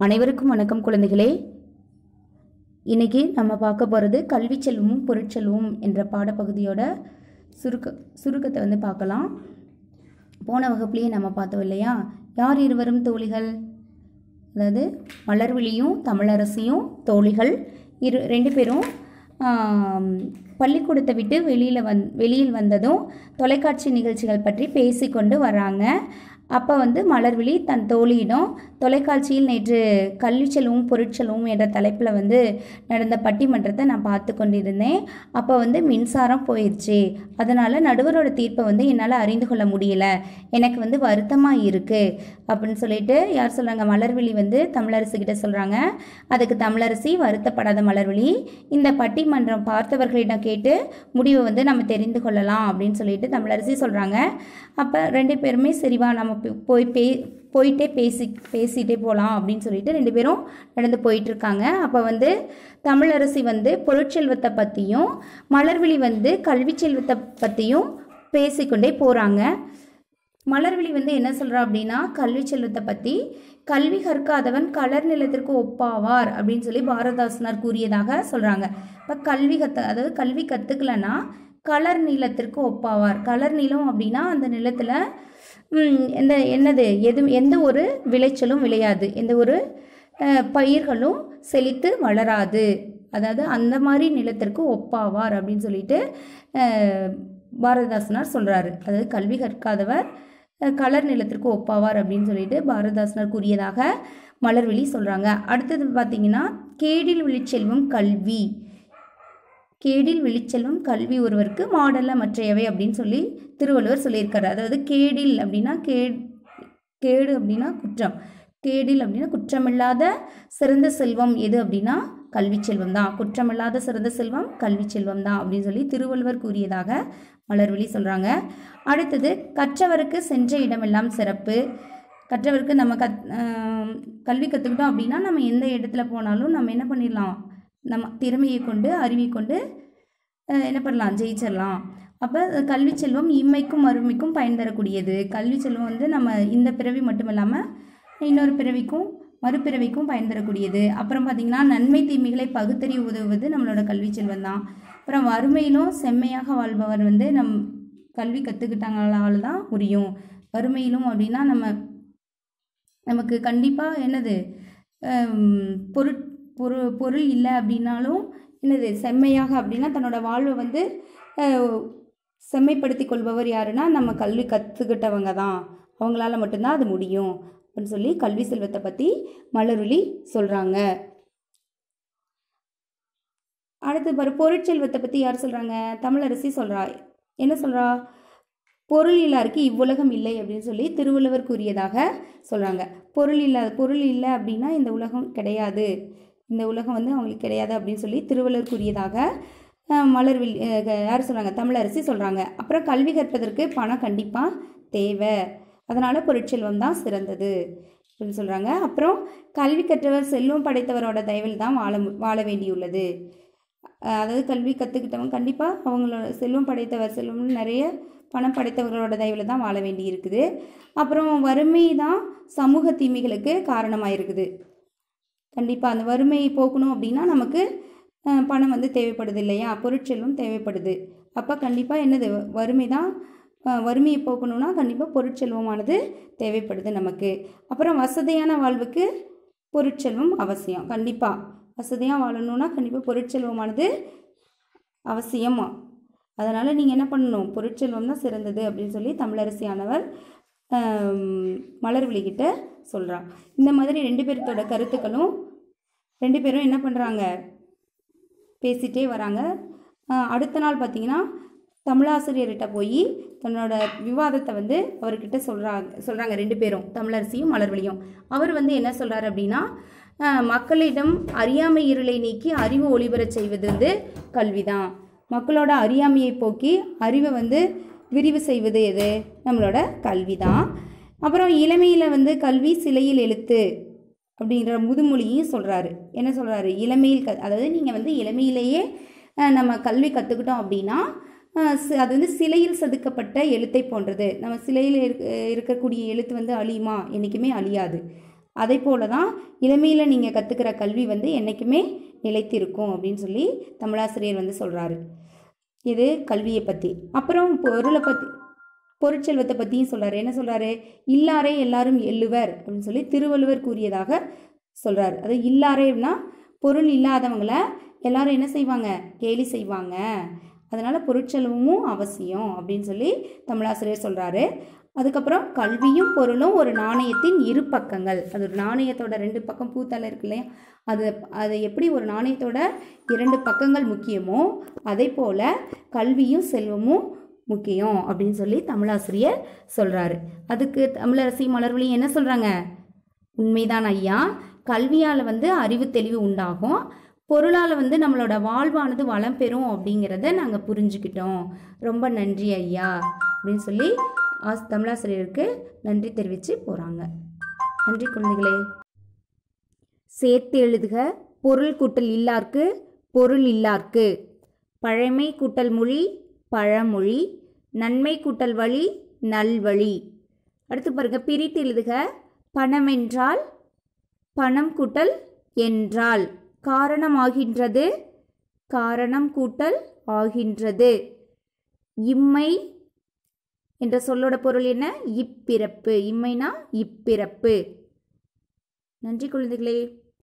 அனைவருக்கும் வணக்கம் குழந்தைகளே இன்னைக்கு நம்ம பார்க்க போகிறது கல்வி செல்வமும் பொருட்செல்வமும் என்ற பாடப்பகுதியோட சுருக்க சுருக்கத்தை வந்து பார்க்கலாம் போன வகுப்புலேயே நம்ம பார்த்தோம் இல்லையா யார் இருவரும் தோழிகள் அதாவது மலர்விழியும் தமிழரசியும் தோழிகள் இரு ரெண்டு பேரும் ஆம், பள்ளிக்கூடத்தை விட்டு வெளியில் வந் வெளியில் வந்ததும் தொலைக்காட்சி நிகழ்ச்சிகள் பற்றி பேசிக்கொண்டு வராங்க அப்போ வந்து மலர்விழி தன் தோழியிடம் தொலைக்காட்சியில் நேற்று கல்வி செல்வமும் பொருட்செல்வமும் என்ற தலைப்பில் வந்து நடந்த பட்டிமன்றத்தை நான் பார்த்து கொண்டிருந்தேன் அப்போ வந்து மின்சாரம் போயிடுச்சு அதனால் நடுவரோட தீர்ப்பை வந்து என்னால் அறிந்து கொள்ள முடியல எனக்கு வந்து வருத்தமாக இருக்குது அப்படின்னு சொல்லிட்டு யார் சொல்கிறாங்க மலர்விழி வந்து தமிழரசி கிட்ட சொல்கிறாங்க அதுக்கு தமிழரசி வருத்தப்படாத மலர்விழி இந்த பட்டிமன்றம் பார்த்தவர்களிடம் கேட்டு முடிவை வந்து நம்ம தெரிந்து கொள்ளலாம் அப்படின்னு சொல்லிட்டு தமிழரசி சொல்கிறாங்க அப்போ ரெண்டு பேருமே சரிவா நம்ம போ- போய் பே போயிட்டே பேசி பேசிகிட்டே போகலாம் அப்படின்னு சொல்லிட்டு ரெண்டு பேரும் நடந்து போயிட்டு இருக்காங்க அப்போ வந்து தமிழரசி வந்து பொருட்செல்வத்தை பற்றியும் மலர்விழி வந்து கல்வி செல்வத்தை பற்றியும் பேசிக்கொண்டே போகிறாங்க மலர்விழி வந்து என்ன சொல்றா அப்படின்னா கல்வி செல்வத்தை பற்றி கல்வி கற்காதவன் கலர் நிலத்திற்கு ஒப்பாவார் அப்படின்னு சொல்லி பாரதாசனார் கூறியதாக சொல்கிறாங்க இப்போ கல்வி கத்த அதாவது கல்வி கற்றுக்கலன்னா கலர் நீளத்திற்கு ஒப்பாவார் கலர் நீளம் அப்படின்னா அந்த நிலத்தில் எந்த என்னது எது எந்த ஒரு விளைச்சலும் விளையாது எந்த ஒரு அஹ், பயிர்களும் செழித்து வளராது அதாவது அந்த மாதிரி நிலத்திற்கு ஒப்பாவார் அப்படின்னு சொல்லிட்டு அஹ், பாரதிதாசனார் சொல்கிறாரு அதாவது கல்வி கற்காதவர் அஹ், கலர் நிலத்திற்கு ஒப்பாவார் அப்படின்னு சொல்லிட்டு பாரதிதாசனார் கூறியதாக மலர்விழி சொல்கிறாங்க அடுத்தது பார்த்தீங்கன்னா கேடில் விழிச்செல்வம் கல்வி கேடில் விழிச்செல்வம் கல்வி ஒருவருக்கு மாடல்ல மற்றையவை அப்படின்னு சொல்லி திருவள்ளுவர் சொல்லியிருக்காரு அதாவது கேடில் அப்படின்னா கே கேடு அப்படின்னா குற்றம் கேடில் அப்படின்னா குற்றமில்லாத சிறந்த செல்வம் எது அப்படின்னா கல்வி செல்வம் தான் குற்றமில்லாத சிறந்த செல்வம் கல்வி செல்வம் தான் அப்படின்னு சொல்லி திருவள்ளுவர் கூறியதாக மலர்விழி சொல்கிறாங்க அடுத்தது கற்றவருக்கு சென்ற இடமெல்லாம் சிறப்பு கற்றவருக்கு நம்ம கத் ஆம், கல்வி கற்றுக்கிட்டோம் அப்படின்னா நம்ம எந்த இடத்துல போனாலும் நம்ம என்ன பண்ணிடலாம் நம்ம திறமையை கொண்டு அறிவை கொண்டு அஹ், என்ன பண்ணலாம் ஜெயிச்சிடலாம் அப்போ கல்வி செல்வம் இம்மைக்கும் மறுமைக்கும் பயன் தரக்கூடியது கல்வி செல்வம் வந்து நம்ம இந்த பிறவி மட்டும் இல்லாமல் இன்னொரு பிறவிக்கும் மறுபிறவிக்கும் பயன் தரக்கூடியது அப்புறம் பார்த்திங்கன்னா நன்மை தீமைகளை பகுத்தறிவு உதவுவது நம்மளோட கல்வி செல்வம் தான் அப்புறம் வறுமையிலும் செம்மையாக வாழ்பவர் வந்து நம் கல்வி கற்றுக்கிட்டாங்களால தான் முடியும் வறுமையிலும் அப்படின்னா நம்ம நமக்கு கண்டிப்பாக என்னது ஹம், பொருட் பொரு பொருள் இல்லை அப்படின்னாலும் என்னது செம்மையாக அப்படின்னா தன்னோட வாழ்வை வந்து அஹ், செம்மைப்படுத்தி கொள்பவர் யாருன்னா நம்ம கல்வி கற்றுக்கிட்டவங்க தான் அவங்களால மட்டும்தான் அது முடியும் அப்படின்னு சொல்லி கல்வி செல்வத்தை பற்றி மலருளி சொல்கிறாங்க அடுத்து பாரு பொருட்செல்வத்தை பற்றி யார் சொல்கிறாங்க தமிழரசி சொல்கிறா என்ன சொல்கிறா பொருள் இல்லாருக்கு இவ்வுலகம் இல்லை அப்படின்னு சொல்லி திருவள்ளுவர் கூறியதாக சொல்கிறாங்க பொருள் இல்லாத பொருள் இல்லை அப்படின்னா இந்த உலகம் கிடையாது இந்த உலகம் வந்து அவங்களுக்கு கிடையாது அப்படின்னு சொல்லி திருவள்ளுவர் கூறியதாக அஹ், மலர்வில் அஹ், யார் சொல்கிறாங்க தமிழரசி சொல்கிறாங்க அப்புறம் கல்வி கற்பதற்கு பணம் கண்டிப்பாக தேவை அதனால் பொருட்செல்வம் தான் சிறந்தது அப்படின்னு சொல்கிறாங்க அப்புறம் கல்வி கற்றவர் செல்வம் படைத்தவரோட தயவில் தான் வாழ மு- வாழ வேண்டியுள்ளது அஹ் அதாவது கல்வி கற்றுக்கிட்டவங்க கண்டிப்பாக அவங்களோட செல்வம் படைத்தவர் செல்வம்னு நிறைய பணம் படைத்தவர்களோட தயவில் தான் வாழ வேண்டி இருக்குது அப்புறம் வறுமை தான் சமூக தீமைகளுக்கு காரணமாக இருக்குது கண்டிப்பாக அந்த வறுமையை போக்கணும் அப்படின்னா நமக்கு அஹ், பணம் வந்து தேவைப்படுது இல்லையா பொருட்செல்வம் தேவைப்படுது அப்போ கண்டிப்பாக என்னது வறுமை தான் அஹ், வறுமையை போக்கணும்னா கண்டிப்பாக பொருட்செல்வமானது தேவைப்படுது நமக்கு அப்புறம் வசதியான வாழ்வுக்கு பொருட்செல்வம் அவசியம் கண்டிப்பாக வசதியாக வாழணும்னா கண்டிப்பாக பொருட்செல்வமானது அவசியம் அதனால் நீங்கள் என்ன பண்ணணும் பொருட்செல்வம் தான் சிறந்தது அப்படின்னு சொல்லி தமிழரசியானவர் ஆம், மலர்விழிகிட்ட சொல்கிறான் இந்த மாதிரி ரெண்டு பேர்த்தோட கருத்துக்களும் ரெண்டு பேரும் என்ன பண்ணுறாங்க பேசிட்டே வராங்க ஆஹ், அடுத்த நாள் பார்த்தீங்கன்னா தமிழாசிரியர்கிட்ட போய் தன்னோட விவாதத்தை வந்து அவர்கிட்ட சொல்கிறாங்க சொல்கிறாங்க ரெண்டு பேரும் தமிழரசியும் மலர்விழியும் அவர் வந்து என்ன சொல்கிறார் அப்படின்னா ஆஹ், மக்களிடம் அறியாமை இருளை நீக்கி அறிவு ஒளிபெறச் செய்வது வந்து கல்விதான் மக்களோட அறியாமையை போக்கி அறிவை வந்து விரிவு செய்வது எது நம்மளோட கல்வி தான் அப்புறம் இளமையில் வந்து கல்வி சிலையில் எழுத்து அப்படின்ற முதுமொழியும் சொல்கிறாரு என்ன சொல்கிறாரு இளமையில் க அதாவது நீங்கள் வந்து இளமையிலேயே அஹ், நம்ம கல்வி கற்றுக்கிட்டோம் அப்படின்னா அஹ், சி- அது வந்து சிலையில் செதுக்கப்பட்ட எழுத்தை போன்றது நம்ம சிலையில் இருக்க இருக்கக்கூடிய எழுத்து வந்து அழியுமா என்றைக்குமே அழியாது அதே போல தான் இளமையில் நீங்கள் கற்றுக்கிற கல்வி வந்து என்றைக்குமே நிலைத்திருக்கும் அப்படின்னு சொல்லி தமிழாசிரியர் வந்து சொல்கிறாரு இது கல்வியை பற்றி அப்புறம் பொருளை பற்றி பொருட்செல்வத்தை பற்றியும் சொல்கிறாரு என்ன சொல்கிறாரு இல்லாரே எல்லாரும் எள்ளுவர் அப்படின்னு சொல்லி திருவள்ளுவர் கூறியதாக சொல்கிறார் அது இல்லாரேன்னா பொருள் இல்லாதவங்கள எல்லாரும் என்ன செய்வாங்க கேலி செய்வாங்க அதனால் பொருட்செலவும் அவசியம் அப்படின்னு சொல்லி தமிழாசிரியர் சொல்கிறாரு அதுக்கப்புறம் கல்வியும் பொருளும் ஒரு நாணயத்தின் இரு பக்கங்கள் அது ஒரு நாணயத்தோட ரெண்டு பக்கம் பூத்தலை இருக்கு இல்லையா அது அது எப்படி ஒரு நாணயத்தோட இரண்டு பக்கங்கள் முக்கியமோ அதே போல் கல்வியும் செல்வமும் முக்கியம் அப்படின்னு சொல்லி தமிழாசிரியர் சொல்கிறாரு அதுக்கு தமிழரசி மலர்வழி என்ன சொல்கிறாங்க உண்மைதான் ஐயா கல்வியால் வந்து அறிவு தெளிவு உண்டாகும் பொருளால் வந்து நம்மளோட வாழ்வானது வளம் பெறும் அப்படிங்கிறத நாங்கள் புரிஞ்சுக்கிட்டோம் ரொம்ப நன்றி ஐயா அப்படின்னு சொல்லி ஆஸ் தமிழாசிரியருக்கு நன்றி தெரிவித்து போகிறாங்க நன்றி குழந்தைகளே சேர்த்து எழுதுக பொருள் கூட்டல் இல்லார்க்கு பொருள் இல்லார்க்கு பழமை கூட்டல் மொழி பழமொழி நன்மை கூட்டல் வழி நல்வழி அடுத்து பாருங்க பிரித்து எழுதுக பணம் என்றால் பணம் கூட்டல் என்றால் காரணமாகின்றது காரணம் கூட்டல் ஆகின்றது இம்மை என்ற சொல்லோட பொருள் என்ன இப்பிறப்பு இம்மைனா இப்பிறப்பு நன்றி குழந்தைகளே